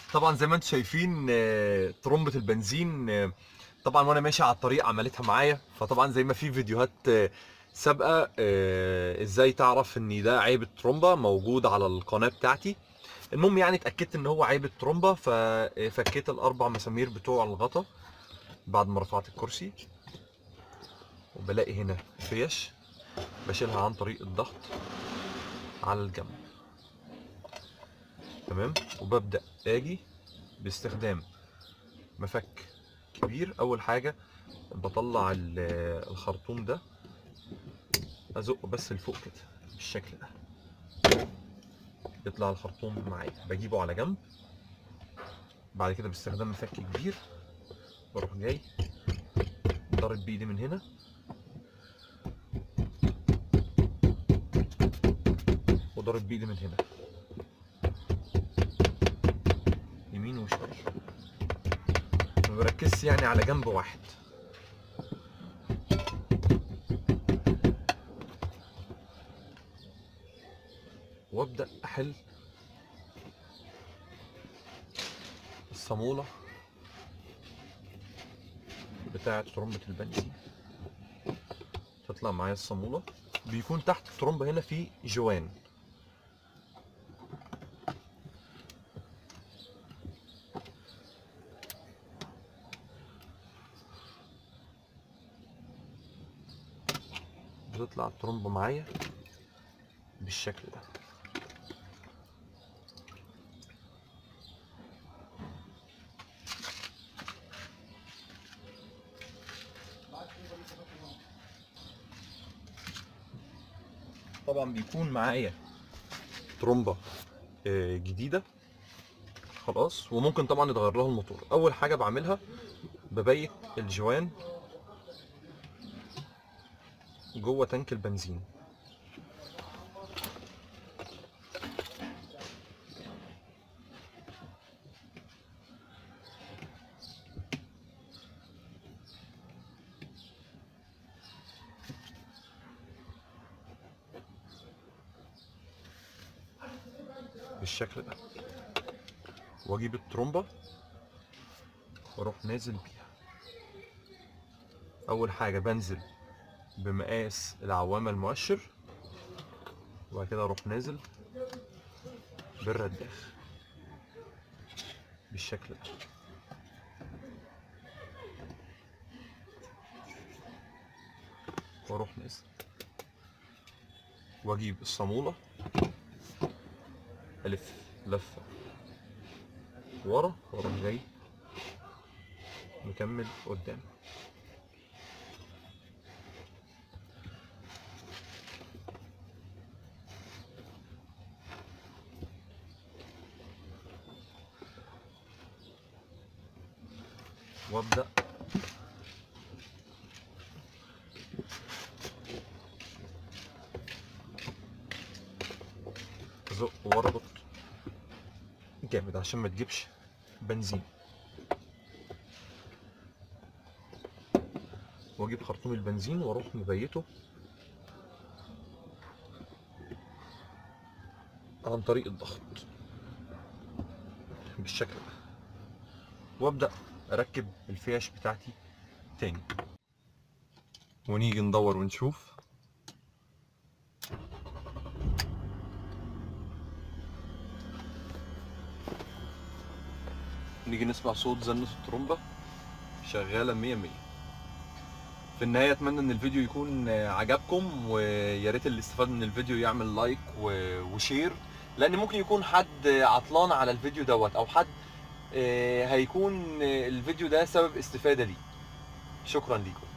طبعا زي ما انتم شايفين آه، ترمبة البنزين آه، طبعا وانا ماشي على الطريق عملتها معايا فطبعا زي ما في فيديوهات آه، سابقة آه، ازاي تعرف ان ده عيب الترومبة موجود على القناة بتاعتي المهم يعني اتأكدت ان هو عيب الترومبة ففكيت الاربع مسامير بتوع الغطا بعد ما رفعت الكرسي وبلاقي هنا فيش بشيلها عن طريق الضغط على الجنب تمام وببدأ اجي باستخدام مفك كبير اول حاجة بطلع ال- الخرطوم ده ازقه بس لفوق كده بالشكل ده يطلع الخرطوم معايا بجيبه على جنب بعد كده باستخدام مفك كبير بروح جاي ضارب بايدي من هنا وضارب بايدي من هنا يمين وشمال ما بركزش يعني على جنب واحد وابدا احل الصاموله بتاعه ترمبه البنزين تطلع معايا الصاموله بيكون تحت الترمبه هنا في جوان بتطلع الترمبة معايا بالشكل ده طبعا بيكون معايا ترومبة آه، جديدة خلاص وممكن طبعا يتغير لها الموتور اول حاجة بعملها ببيت الجوان جوه تانك البنزين بالشكل ده واجيب الترومبة واروح نازل بيها اول حاجة بنزل بمقاس العوامة المؤشر وبعد كده اروح نازل بالرداخ بالشكل ده واروح نازل واجيب الصامولة الف لفة ورا واروح جاي مكمل قدام وابدا ازق واربط جامد عشان ما تجيبش بنزين واجيب خرطوم البنزين واروح مبيته عن طريق الضغط بالشكل ده وابدا اركب الفيش بتاعتي تاني ونيجي ندور ونشوف نيجي نسمع صوت زنة الترومبة شغالة مية مية في النهاية أتمنى إن الفيديو يكون عجبكم ويا ريت اللي استفاد من الفيديو يعمل لايك و- وشير لأن ممكن يكون حد عطلان على الفيديو دوت أو حد آه، هيكون الفيديو ده سبب استفادة ليه شكرا ليكم